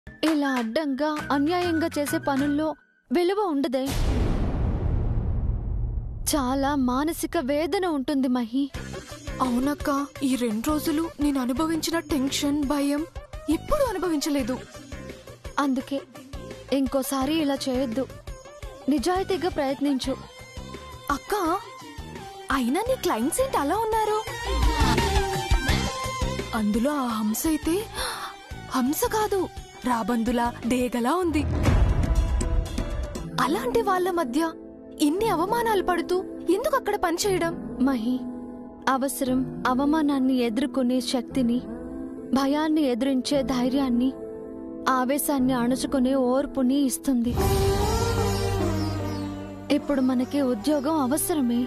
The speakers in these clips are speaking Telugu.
ఇలా అడ్డంగా అన్యాయంగా చేసే పనుల్లో విలువ ఉండదే చాలా మానసిక వేదన ఉంటుంది మహి అవునక్క ఈ రెండు రోజులు నేను అనుభవించిన టెన్షన్ భయం ఎప్పుడు అనుభవించలేదు అందుకే ఇంకోసారి ఇలా చేయొద్దు నిజాయితీగా ప్రయత్నించు అక్క అయినా నీ క్లయింట్స్ ఏంటి అలా ఉన్నారు అందులో ఆ హంస అయితే హంస కాదు రాబందులా డేగలా ఉంది అలాంటి వాళ్ళ మధ్య ఇన్ని అవమానాలు పడుతూ ఎందుకు అక్కడ పనిచేయడం మహి అవసరం అవమానాన్ని ఎదుర్కొనే శక్తిని భయాన్ని ఎదురించే ధైర్యాన్ని ఆవేశాన్ని అణుచుకునే ఓర్పుని ఇస్తుంది ఇప్పుడు మనకి ఉద్యోగం అవసరమే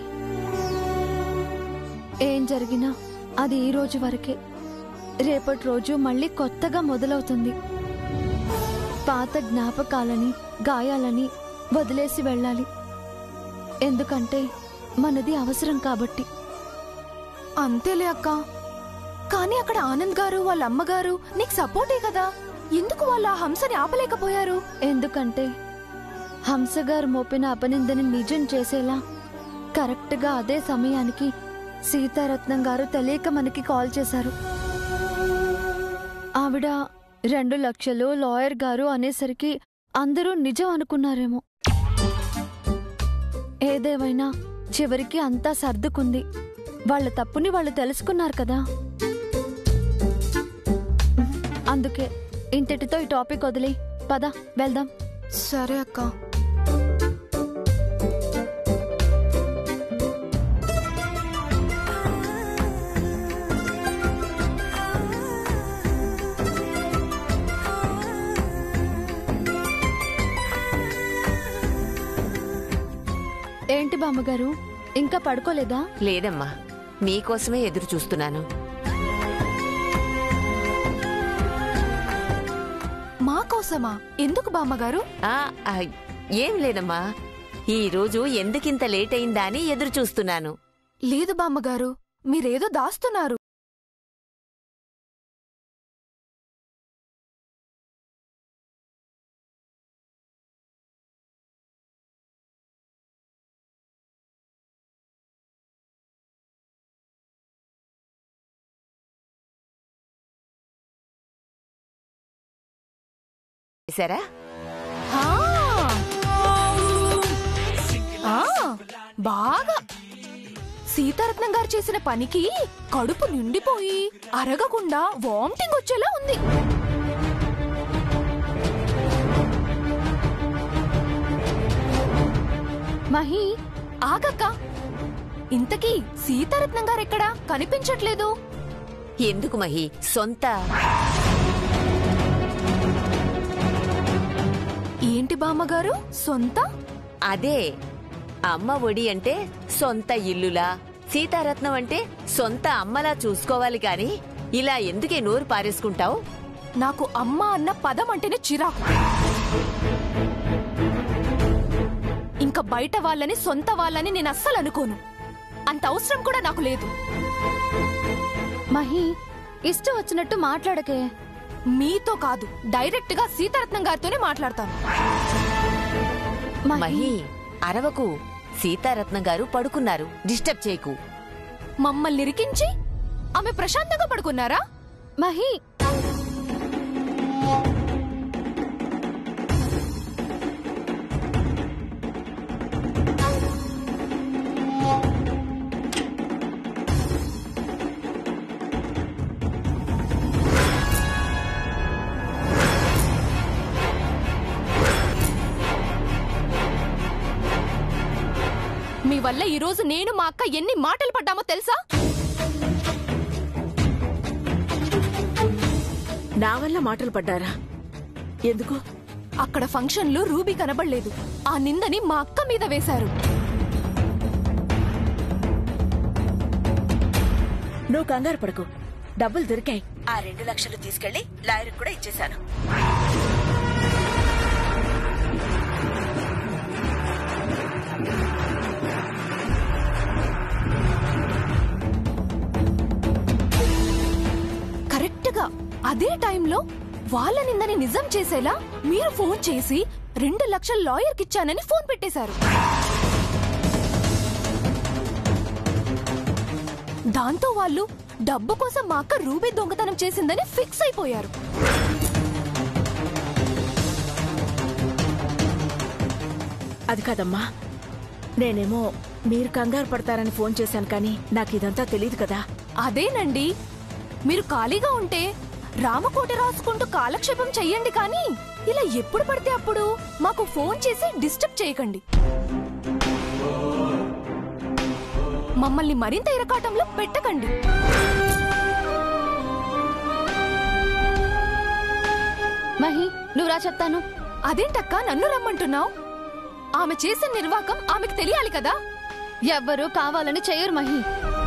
ఏం జరిగినా అది ఈ రోజు వరకే రేపటి రోజు మళ్ళీ కొత్తగా మొదలవుతుంది పాత జ్ఞాపకాలని గాయాలని వదిలేసి వెళ్ళాలి ఎందుకంటే మనది అవసరం కాబట్టి అంతేలే అక్క కానీ అక్కడ ఆనంద్ గారు వాళ్ళ అమ్మగారు నీకు సపోర్టే కదా ఎందుకు వాళ్ళ ఆ హంసని ఆపలేకపోయారు ఎందుకంటే హంసగారు మోపిన అపనిందని నిజం చేసేలా కరెక్ట్గా అదే సమయానికి సీతారత్నం గారు తెలియక మనకి కాల్ చేశారు ఆవిడ రెండు లక్షలు లాయర్ గారు అనేసరికి అందరూ నిజం అనుకున్నారేమో ఏదేమైనా చివరికి అంతా సర్దుకుంది వాళ్ళ తప్పుని వాళ్ళు తెలుసుకున్నారు కదా అందుకే ఇంతటితో ఈ టాపిక్ వదిలి పద వెళ్దాం సరే అక్క ఏంటి బామ్మగారు ఇంకా పడుకోలేదా లేదమ్మా మీకోసమే ఎదురు చూస్తున్నాను మా కోసమా ఎందుకు బామ్మగారు ఆ ఆ, ఏం లేదమ్మా ఈ రోజు ఎందుకింత లేట్ అయిందా అని ఎదురు చూస్తున్నాను లేదు బామ్మగారు మీరేదో దాస్తున్నారు సరా ఆ! ఆ, బాగా సీతారత్నం గారు చేసిన పనికి కడుపు నిండిపోయి అరగకుండా వామిటింగ్ వచ్చేలా ఉంది మహి ఆగక్క ఇంతకీ సీతారత్నం గారు ఎక్కడా కనిపించట్లేదు ఎందుకు మహి సొంత ఏంటి బామ్మగారు సొంత అదే అమ్మ ఒడి అంటే సొంత ఇల్లులా సీతారత్నం అంటే సొంత అమ్మలా చూసుకోవాలి కాని ఇలా ఎందుకే నోరు పారేసుకుంటావు నాకు అమ్మ అన్న పదం అంటేనే చిరాకు ఇంకా బయట వాళ్ళని సొంత వాళ్ళని నేను అస్సలు అనుకోను అంత అవసరం కూడా నాకు లేదు మహి ఇష్టం వచ్చినట్టు మాట్లాడకే మీతో కాదు డైరెక్ట్ గా సీతారత్నం గారితోనే మాట్లాడతాను మహి అరవకు సీతారత్నం గారు పడుకున్నారు డిస్టర్బ్ చేయకు మమ్మల్ని ఇరికించి ఆమె ప్రశాంతంగా పడుకున్నారా మహి మీ వల్ల ఈ రోజు నేను మా అక్క ఎన్ని మాటలు పడ్డామో తెలుసా నా వల్ల మాటలు పడ్డారా ఎందుకు అక్కడ ఫంక్షన్ లో రూబీ కనబడలేదు ఆ నిందని మా అక్క మీద వేశారు నువ్వు కంగారు పడకు డబ్బులు దొరికాయి ఆ రెండు లక్షలు తీసుకెళ్లి లాయర్ కూడా ఇచ్చేశాను కరెక్ట్ గా అదే టైంలో వాళ్ళ నిందని నిజం చేసేలా మీరు ఫోన్ చేసి రెండు లక్షల లాయర్కి ఇచ్చానని ఫోన్ పెట్టేశారు దాంతో వాళ్ళు డబ్బు కోసం మా అక్క రూబీ దొంగతనం చేసిందని ఫిక్స్ అయిపోయారు అది కాదమ్మా నేనేమో మీరు కంగారు పడతారని ఫోన్ చేశాను కానీ నాకు ఇదంతా తెలియదు కదా అదేనండి మీరు ఖాళీగా ఉంటే రామకోట రాసుకుంటూ కాలక్షేపం చెయ్యండి కానీ ఇలా ఎప్పుడు పడితే అప్పుడు మాకు ఫోన్ చేసి డిస్టర్బ్ చేయకండి మమ్మల్ని మరింత ఇరకాటంలో పెట్టకండి మహి నువ్వు రా చెప్తాను అదేంటక్క నన్ను రమ్మంటున్నావు ఆమె చేసిన నిర్వాకం ఆమెకు తెలియాలి కదా ఎవ్వరూ కావాలని చెయ్యరు మహి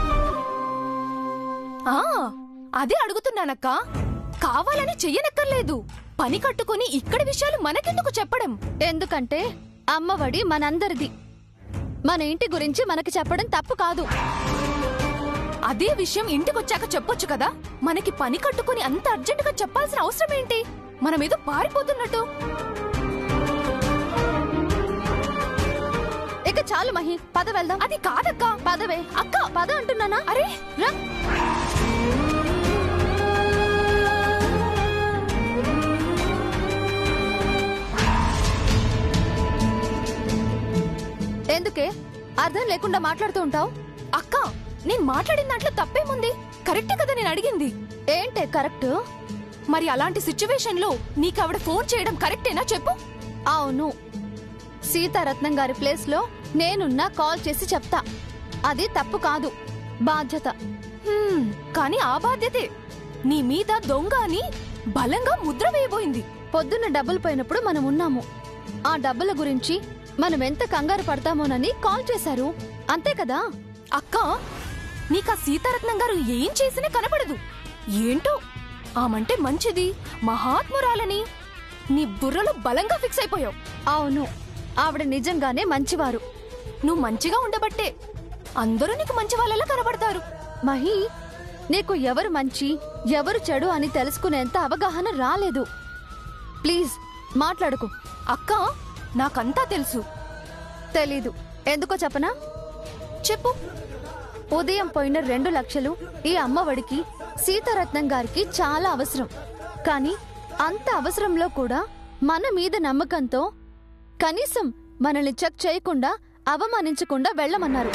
ఆ అదే అడుగుతున్నానక్క కావాలని చెయ్యనక్కర్లేదు పని కట్టుకుని ఇక్కడి విషయాలు మనకెందుకు చెప్పడం ఎందుకంటే అమ్మఒడి మనందరిది మన ఇంటి గురించి మనకి చెప్పడం తప్పు కాదు అదే విషయం ఇంటికొచ్చాక చెప్పొచ్చు కదా మనకి పని కట్టుకుని అంత అర్జెంటుగా చెప్పాల్సిన అవసరం ఏంటి మనం ఏదో పారిపోతున్నట్టు ఇక చాలు మహి పద వెళ్దాం అది కాదక్క పదవే అక్క పద అంటున్నానా అరే రా ఎందుకే అర్థం లేకుండా మాట్లాడుతూ ఉంటావు అక్క నేను మాట్లాడిన దాంట్లో తప్పేముంది కరెక్టే కదా నేను అడిగింది ఏంటే కరెక్ట్ మరి అలాంటి సిచ్యువేషన్ లో నీకు ఆవిడ ఫోన్ చేయడం కరెక్టేనా చెప్పు అవును సీతారత్నం గారి ప్లేస్ లో నేనున్నా కాల్ చేసి చెప్తా అది తప్పు కాదు బాధ్యత హ్మ్, కానీ ఆ బాధ్యతే నీ మీద దొంగ అని బలంగా ముద్ర వేయబోయింది పొద్దున్న డబ్బులు పోయినప్పుడు మనం ఉన్నాము ఆ డబ్బుల గురించి మనం ఎంత కంగారు పడతామోనని కాల్ చేశారు అంతే కదా అక్క నీకా సీతారత్నం గారు ఏం చేసినా కనపడదు ఏంటో ఆమంటే మంచిది మహాత్మురాలని నీ బుర్రలో బలంగా ఫిక్స్ అయిపోయావు అవును ఆవిడ నిజంగానే మంచివారు నువ్వు మంచిగా ఉండబట్టే అందరూ నీకు మంచి వాళ్ళలా కనబడతారు మహి నీకు ఎవరు మంచి ఎవరు చెడు అని తెలుసుకునేంత అవగాహన రాలేదు ప్లీజ్ మాట్లాడుకు అక్క నాకంతా తెలుసు తెలీదు ఎందుకో చెప్పనా చెప్పు ఉదయం పోయిన రెండు లక్షలు ఈ అమ్మఒడికి సీతారత్నం గారికి చాలా అవసరం కానీ అంత అవసరంలో కూడా మన మీద నమ్మకంతో కనీసం మనల్ని చెక్ చేయకుండా అవమానించకుండా వెళ్ళమన్నారు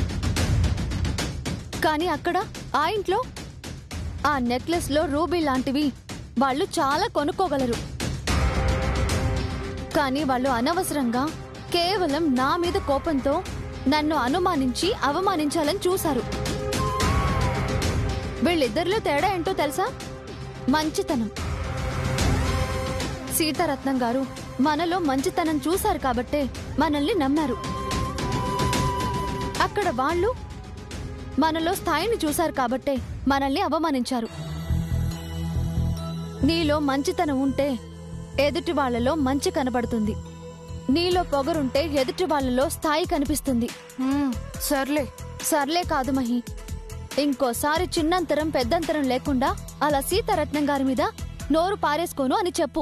కానీ అక్కడ ఆ ఇంట్లో ఆ నెక్లెస్ లో రూబీ లాంటివి వాళ్ళు చాలా కొనుక్కోగలరు కానీ వాళ్ళు అనవసరంగా కేవలం నా మీద కోపంతో నన్ను అనుమానించి అవమానించాలని చూశారు వీళ్ళిద్దరిలో తేడా ఏంటో తెలుసా మంచితనం సీతారత్నం గారు మనలో మంచితనం చూశారు కాబట్టే మనల్ని నమ్మారు అక్కడ వాళ్ళు మనలో స్థాయిని చూశారు కాబట్టే మనల్ని అవమానించారు నీలో మంచితనం ఉంటే ఎదుటి వాళ్ళలో మంచి కనబడుతుంది నీలో పొగరుంటే ఎదుటి వాళ్ళలో స్థాయి కనిపిస్తుంది హ్మ్, సర్లే సర్లే కాదు మహి ఇంకోసారి చిన్నంతరం పెద్దంతరం లేకుండా అలా సీతారత్నం గారి మీద నోరు పారేసుకోను అని చెప్పు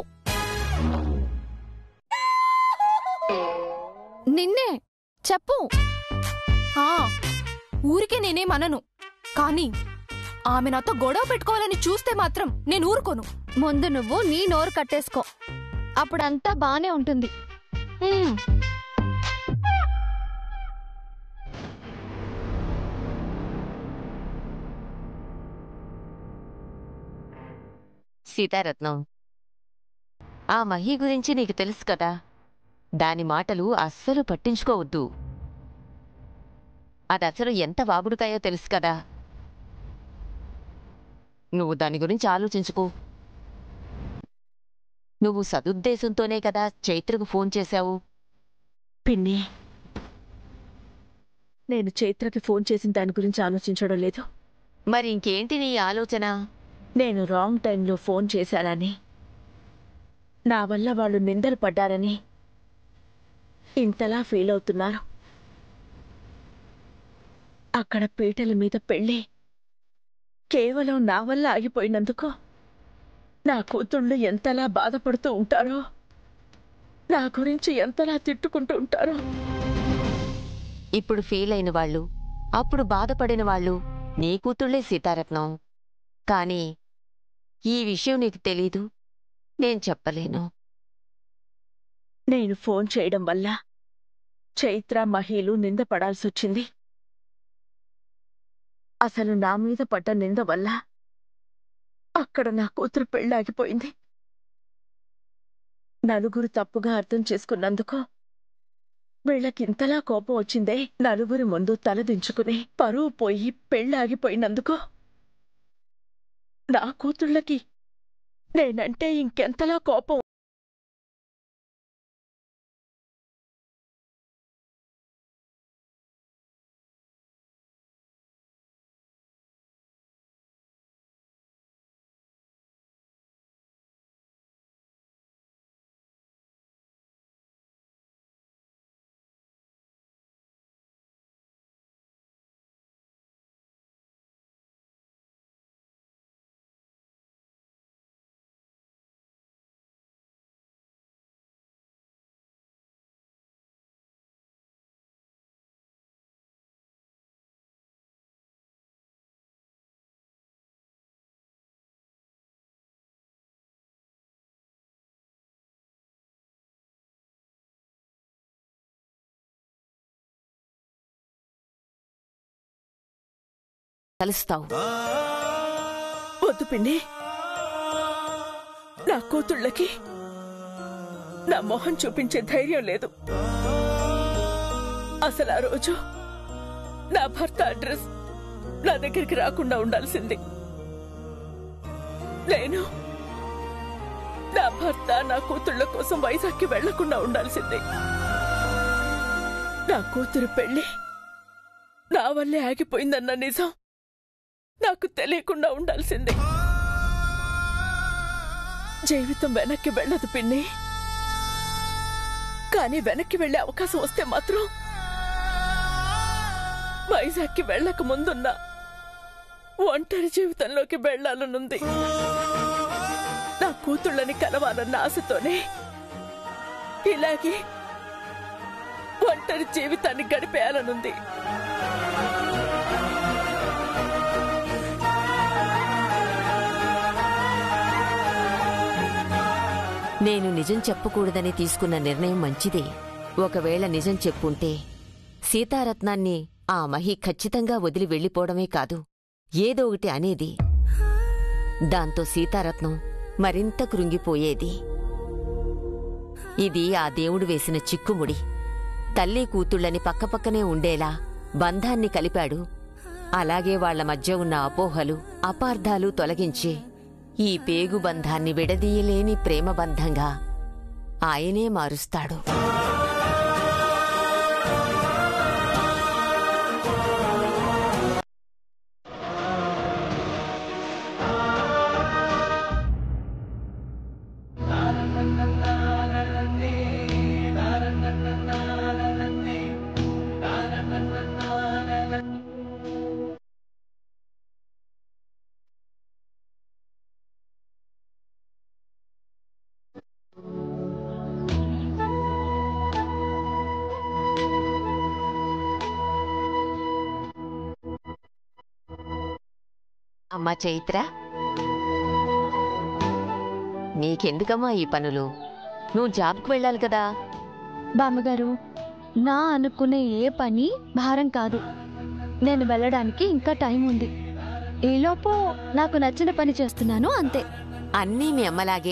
నిన్నే చెప్పు ఆ ఊరికే నేనేమనను కానీ ఆమె నాతో గొడవ పెట్టుకోవాలని చూస్తే మాత్రం నేను ఊరుకోను ముందు నువ్వు నీ నోరు కట్టేసుకో అప్పుడంతా బానే ఉంటుంది హ్మ్. సీతారత్నం ఆ మహి గురించి నీకు తెలుసు కదా దాని మాటలు అస్సలు పట్టించుకోవద్దు అది అసలు ఎంత వాగుడుకాయో తెలుసు కదా నువ్వు దాని గురించి ఆలోచించుకో నువ్వు సదుద్దేశంతోనే కదా చైత్రకు ఫోన్ చేశావు పిన్ని నేను చైత్రకి ఫోన్ చేసిన దాని గురించి ఆలోచించడం లేదు మరి ఇంకేంటి నీ ఆలోచన నేను రాంగ్ టైంలో ఫోన్ చేశానని నా వల్ల వాళ్ళు నిందలు పడ్డారని ఇంతలా ఫీల్ అవుతున్నారు అక్కడ పీటల మీద పెళ్ళి కేవలం నా వల్ల ఆగిపోయినందుకు నా కూతుళ్ళు ఎంతలా బాధపడుతూ ఉంటారో నా గురించి ఎంతలా తిట్టుకుంటూ ఉంటారో ఇప్పుడు ఫీల్ అయిన వాళ్ళు అప్పుడు బాధపడిన వాళ్ళు నీ కూతుళ్లే సీతారత్నం కాని ఈ విషయం నీకు తెలీదు నేను చెప్పలేను నేను ఫోన్ చేయడం వల్ల చైత్ర మహిళలు నింద పడాల్సొచ్చింది అసలు నా మీద పడ్డ నింద వల్ల అక్కడ నా కూతురు పెళ్ళాగిపోయింది నలుగురు తప్పుగా అర్థం చేసుకున్నందుకు వీళ్ళకింతలా కోపం వచ్చిందే నలుగురి ముందు తలదించుకుని పరువు పోయి పెళ్ళాగిపోయినందుకు నా కూతుళ్ళకి నేనంటే ఇంకెంతలా కోపం కలుస్తావు వద్దు పిన్ని నా కూతుళ్ళకి నా మొహం చూపించే ధైర్యం లేదు అసలు ఆ రోజు నా భర్త అడ్రస్ నా దగ్గరికి రాకుండా ఉండాల్సింది నేను నా భర్త నా కూతుళ్ళ కోసం వైజాగ్కి వెళ్లకుండా ఉండాల్సింది నా కూతురు పెళ్లి నా వల్లే ఆగిపోయిందన్న నిజం నాకు తెలియకుండా ఉండాల్సింది జీవితం వెనక్కి వెళ్ళదు పిన్ని కానీ వెనక్కి వెళ్ళే అవకాశం వస్తే మాత్రం వైజాగ్కి వెళ్ళక ముందున్న ఒంటరి జీవితంలోకి వెళ్ళాలనుంది నా కూతుళ్ళని కలవాలన్న ఆశతోనే ఇలాగే ఒంటరి జీవితాన్ని గడిపేయాలనుంది నేను నిజం చెప్పకూడదని తీసుకున్న నిర్ణయం మంచిదే ఒకవేళ నిజం చెప్పుంటే సీతారత్నాన్ని ఆ మహి ఖచ్చితంగా వదిలి వెళ్ళిపోవడమే కాదు ఏదో ఒకటి అనేది దాంతో సీతారత్నం మరింత కృంగిపోయేది ఇది ఆ దేవుడు వేసిన చిక్కుముడి తల్లి కూతుళ్ళని పక్కపక్కనే ఉండేలా బంధాన్ని కలిపాడు అలాగే వాళ్ల మధ్య ఉన్న అపోహలు అపార్థాలు తొలగించి ఈ పేగు బంధాన్ని విడదీయలేని ప్రేమ బంధంగా ఆయనే మారుస్తాడు అమ్మా చైత్ర నీకెందుకమ్మా ఈ పనులు నువ్వు జాబ్కు వెళ్ళాలి కదా బామ్మగారు నా అనుకునే ఏ పని భారం కాదు నేను వెళ్ళడానికి ఇంకా టైం ఉంది ఈలోపు నాకు నచ్చిన పని చేస్తున్నాను అంతే అన్నీ మీ అమ్మలాగే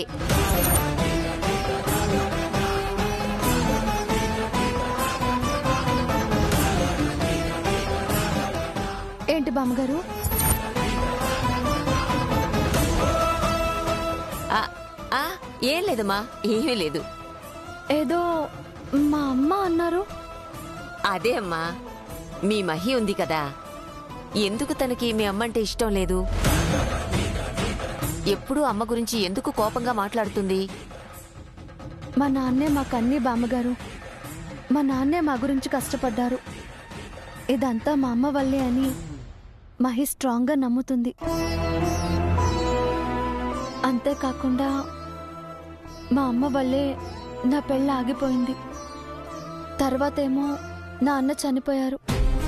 ఏంటి బామ్మగారు ఆ, ఆ, ఏం లేదమ్మా ఏమీ లేదు ఏదో మా అమ్మ అన్నారు అదే అమ్మా మీ మహి ఉంది కదా ఎందుకు తనకి మీ అమ్మంటే ఇష్టం లేదు ఎప్పుడూ అమ్మ గురించి ఎందుకు కోపంగా మాట్లాడుతుంది మా నాన్నే మాకు అన్నీ బామ్మగారు మా నాన్నే మా గురించి కష్టపడ్డారు ఇదంతా మా అమ్మ వల్లే అని మహి స్ట్రాంగ్గా నమ్ముతుంది అంతేకాకుండా మా అమ్మ వల్లే నా పెళ్ళి ఆగిపోయింది తర్వాతేమో నా అన్న చనిపోయారు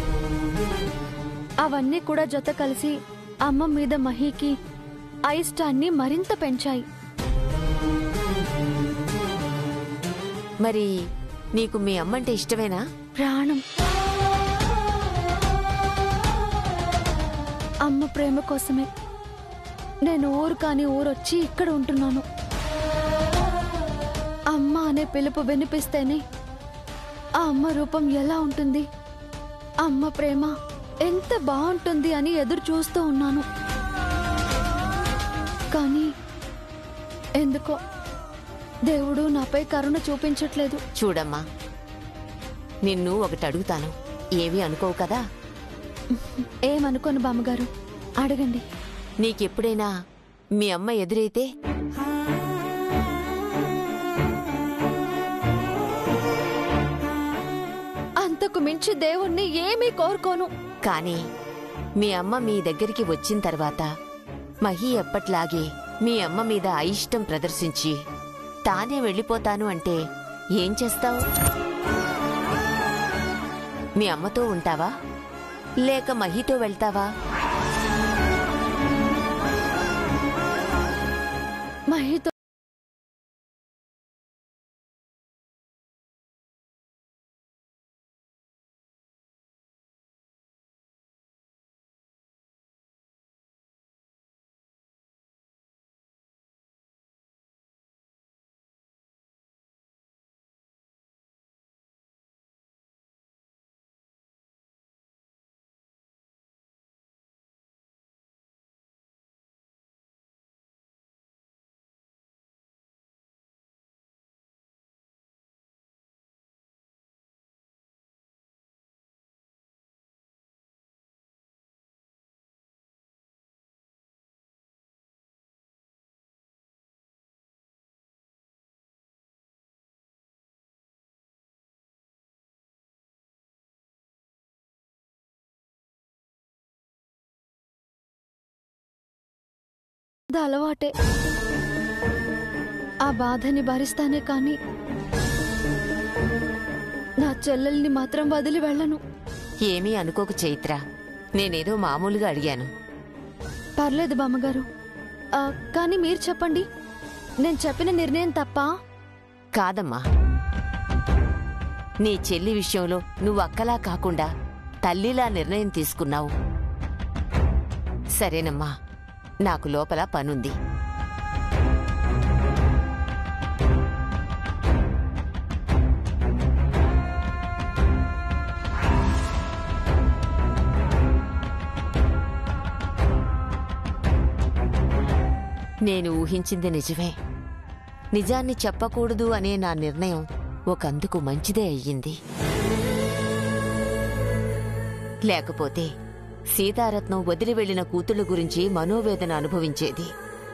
అవన్నీ కూడా జత కలిసి అమ్మ మీద మహీకి అయిష్టాన్ని మరింత పెంచాయి మరి నీకు మీ అమ్మంటే ఇష్టమేనా ప్రాణం అమ్మ ప్రేమ కోసమే నేను ఊరు కాని ఊరొచ్చి ఇక్కడ ఉంటున్నాను అమ్మ అనే పిలుపు వినిపిస్తేనే ఆ అమ్మ రూపం ఎలా ఉంటుంది అమ్మ ప్రేమ ఎంత బాగుంటుంది అని ఎదురు చూస్తూ ఉన్నాను కానీ ఎందుకో దేవుడు నాపై కరుణ చూపించట్లేదు చూడమ్మా నిన్ను ఒకటి అడుగుతాను ఏమీ అనుకోవు కదా ఏమనుకోను బామ్మగారు అడగండి నీకెప్పుడైనా మీ అమ్మ ఎదురైతే అంతకు మించి దేవుణ్ణి ఏమీ కోరుకోను కానీ మీ అమ్మ మీ దగ్గరికి వచ్చిన తర్వాత మహి ఎప్పట్లాగే మీ అమ్మ మీద అయిష్టం ప్రదర్శించి తానే వెళ్ళిపోతాను అంటే ఏం చేస్తావు మీ అమ్మతో ఉంటావా లేక మహితో వెళ్తావా మహితో అది అలవాటే ఆ బాధని భరిస్తానే కాని నా చెల్లెల్ని మాత్రం వదిలి వెళ్ళను ఏమీ అనుకోకు చైత్ర నేనేదో మామూలుగా అడిగాను పర్లేదు బామ్మగారు ఆ, కానీ మీరు చెప్పండి నేను చెప్పిన నిర్ణయం తప్ప కాదమ్మా నీ చెల్లి విషయంలో నువ్వు అక్కలా కాకుండా తల్లిలా నిర్ణయం తీసుకున్నావు సరేనమ్మా నాకు లోపల పనుంది నేను ఊహించింది నిజమే నిజాన్ని చెప్పకూడదు అనే నా నిర్ణయం ఒకందుకు మంచిదే అయ్యింది లేకపోతే సీతారత్నం వదిలి వెళ్లిన కూతుళ్ళ గురించి మనోవేదన అనుభవించేది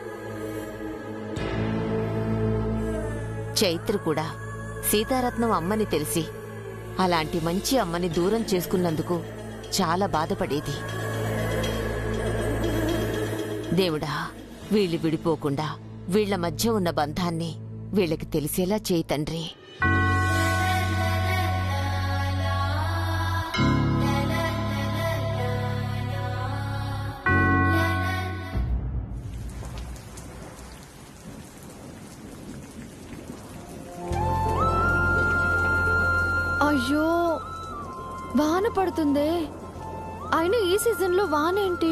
చైత్ర కూడా సీతారత్నం అమ్మని తెలిసి అలాంటి మంచి అమ్మని దూరం చేసుకున్నందుకు చాలా బాధపడేది దేవుడా వీళ్ళు విడిపోకుండా వీళ్ల మధ్య ఉన్న బంధాన్ని వీళ్ళకి తెలిసేలా చేయి తండ్రి అయ్యో వాన పడుతుందే అయినా ఈ సీజన్లో వాన ఏంటి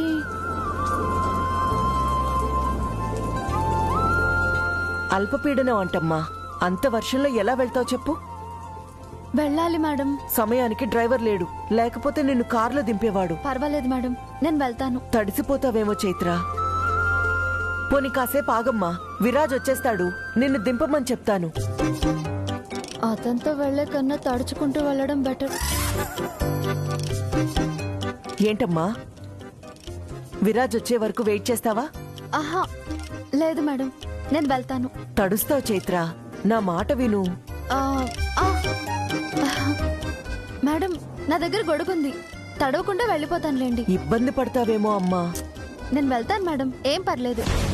అల్పపీడనం అంటమ్మా అంత వర్షంలో ఎలా వెళ్తావు చెప్పు వెళ్ళాలి మేడం సమయానికి డ్రైవర్ లేడు లేకపోతే నిన్ను కార్లో దింపేవాడు పర్వాలేదు మేడం నేను వెళ్తాను తడిసిపోతావేమో చైత్ర పోనీ కాసేపు ఆగమ్మా విరాజ్ వచ్చేస్తాడు నిన్ను దింపమని చెప్తాను అతనితో వెళ్లే కన్నా తడుచుకుంటూ వెళ్ళడం బెటర్ ఏంటమ్మా విరాజ్ వచ్చే వరకు వెయిట్ చేస్తావా ఆహా లేదు మేడం నేను వెళ్తాను తడుస్తావు చైత్ర నా మాట విను ఆ, ఆ. మేడం నా దగ్గర గొడుగుంది తడవకుండా వెళ్ళిపోతానులేండి ఇబ్బంది పడతావేమో అమ్మా నేను వెళ్తాను మేడం ఏం పర్లేదు